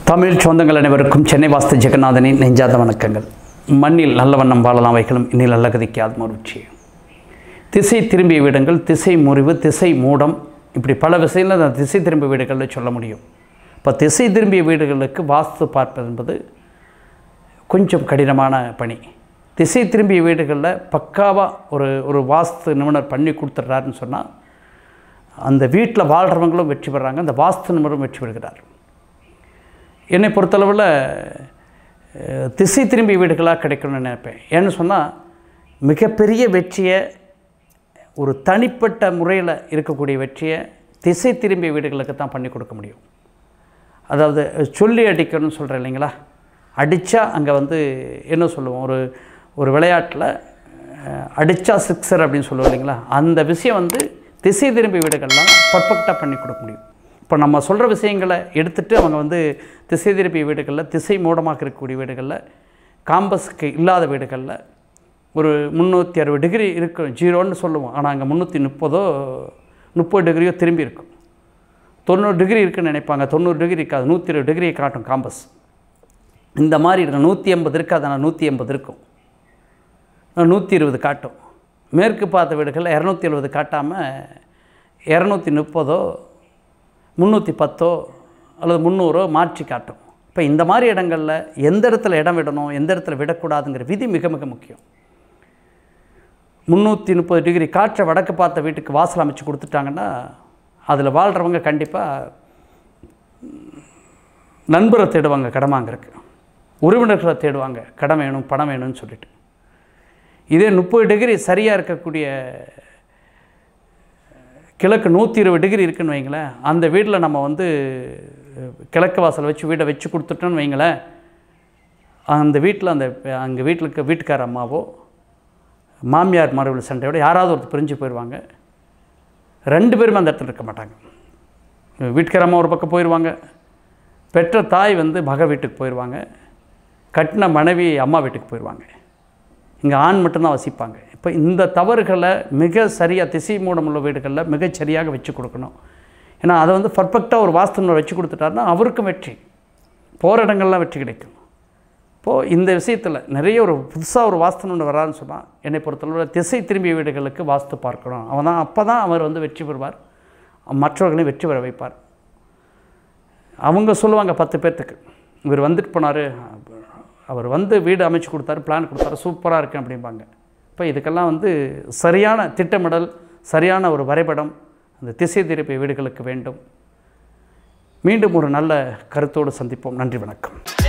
தமிழ் சொந்தங்கள் அனைவருக்கும் சென்னை வாஸ்து ஜெகநாதனின் நெஞ்சாத வணக்கங்கள் மண்ணில் நல்ல வண்ணம் வாழலாம் வைகளும் இன்னில் நல்ல கதிக்கு ஆத்மருச்சி திசை திரும்பிய வீடுகள் திசை முறிவு திசை மூடம் இப்படி பல விஷயங்கள் அந்த திசை திரும்பிய வீடுகளில் சொல்ல முடியும் இப்போ திசை திரும்பிய வீடுகளுக்கு வாஸ்து பார்ப்பது என்பது கொஞ்சம் கடினமான பணி திசை திரும்பிய வீடுகளில் பக்காவாக ஒரு ஒரு வாஸ்து நிபுணர் பண்ணி கொடுத்துட்றாருன்னு சொன்னால் அந்த வீட்டில் வாழ்கிறவங்களும் வெற்றி பெறாங்க அந்த வாஸ்து நிபுணரும் வெற்றி பெறுகிறார் என்னை பொறுத்தளவில் அஹ், திசை திரும்பிய வீடுகளாக கிடைக்கணும்னு நினைப்பேன் ஏன்னு சொன்னால் மிகப்பெரிய வெற்றியை ஒரு தனிப்பட்ட முறையில் இருக்கக்கூடிய வெற்றியை திசை திரும்பிய வீடுகளுக்கு தான் பண்ணி கொடுக்க முடியும் அதாவது சொல்லி அடிக்கணும்னு சொல்கிறேன் இல்லைங்களா அடித்தா அங்கே வந்து என்ன சொல்லுவோம் ஒரு ஒரு விளையாட்டில் அடித்தா சிக்ஸர் அப்படின்னு சொல்லுவோம் இல்லைங்களா அந்த விஷயம் வந்து திசை திரும்பிய வீடுகள்லாம் பர்ஃபெக்டாக பண்ணி கொடுக்க முடியும் இப்போ நம்ம சொல்கிற விஷயங்களை எடுத்துகிட்டு அவங்க வந்து திசை திரும்பிய வீடுகளில் திசை மூடமாக இருக்கக்கூடிய வீடுகளில் காம்பஸுக்கு இல்லாத வீடுகளில் ஒரு முந்நூற்றி அறுபது டிகிரி இருக்கும் ஜீரோன்னு சொல்லுவோம் ஆனால் அங்கே முந்நூற்றி முப்பதோ முப்பது டிகிரியோ திரும்பி இருக்கும் தொண்ணூறு டிகிரி இருக்குன்னு நினைப்பாங்க தொண்ணூறு டிகிரி இருக்காது நூற்றி இருபது டிகிரியை காட்டும் காம்பஸ் இந்த மாதிரி இருக்கும் நூற்றி எண்பது இருக்காது ஆனால் நூற்றி எண்பது இருக்கும் நூற்றி இருபது காட்டும் மேற்கு பார்த்த வீடுகளில் இரநூத்தி எழுபது காட்டாமல் இரநூத்தி முப்பதோ முந்நூற்றி பத்தோ அல்லது முந்நூறோ மாற்றி காட்டும் இப்போ இந்த மாதிரி இடங்களில் எந்த இடத்துல இடம் விடணும் எந்த இடத்துல விடக்கூடாதுங்கிற விதி மிக மிக முக்கியம் முந்நூற்றி முப்பது டிகிரி காற்றை வடக்கு பார்த்த வீட்டுக்கு வாசல் அமைச்சு கொடுத்துட்டாங்கன்னா அதில் வாழ்கிறவங்க கண்டிப்பாக நண்பரை தேடுவாங்க கடன் வாங்குறதுக்கு உறவினர்களை தேடுவாங்க கடன் வேணும் பணம் வேணும்னு சொல்லிட்டு இதே முப்பது டிகிரி சரியாக இருக்கக்கூடிய கிழக்கு நூற்றி இருபது டிகிரி இருக்குன்னு வைங்களேன் அந்த வீட்டில் நம்ம வந்து கிழக்கு வாசல் வச்சு வீடை வச்சு கொடுத்துட்டோன்னு வைங்களேன் அந்த வீட்டில் அந்த அங்கே வீட்டில் இருக்க வீட்டுக்கார அம்மாவோ மாமியார் மறுபடியும் சண்டையோட யாராவது ஒருத்தர் பிரிஞ்சு போயிடுவாங்க ரெண்டு பேருமே அந்த இடத்துல இருக்க மாட்டாங்க வீட்டுக்கார அம்மா ஒரு பக்கம் போயிடுவாங்க பெற்ற தாய் வந்து மக வீட்டுக்கு போயிடுவாங்க கட்டின மனைவி அம்மா வீட்டுக்கு போயிடுவாங்க இங்கே ஆண் மட்டும்தான் வசிப்பாங்க இப்போ இந்த தவறுகளை மிக சரியாக திசை மூடமுள்ள வீடுகளில் மிகச் சரியாக வச்சு கொடுக்கணும் ஏன்னா அதை வந்து பர்ஃபெக்டாக ஒரு வாஸ்து வச்சு கொடுத்துட்டாருன்னா அவருக்கும் வெற்றி போகிற இடங்கள்லாம் வெற்றி கிடைக்கும் இப்போது இந்த விஷயத்தில் நிறைய ஒரு புதுசாக ஒரு வாஸ்து ஒன்று வரான்னு சொன்னால் என்னை பொறுத்தளவில் திசை திரும்பிய வீடுகளுக்கு வாஸ்து பார்க்கணும் அவன் தான் அப்போ தான் அவர் வந்து வெற்றி பெறுவார் மற்றவர்களையும் வெற்றி பெற வைப்பார் அவங்க சொல்லுவாங்க பத்து பேர்த்துக்கு இவர் வந்துட்டு போனார் அவர் வந்து வீடு அமைச்சு கொடுத்தாரு பிளான் கொடுத்தாரு சூப்பராக இருக்கு அப்படிம்பாங்க இப்போ இதுக்கெல்லாம் வந்து சரியான திட்டமிடல் சரியான ஒரு வரைபடம் அந்த திசை திருப்பிய வீடுகளுக்கு வேண்டும் மீண்டும் ஒரு நல்ல கருத்தோடு சந்திப்போம் நன்றி வணக்கம்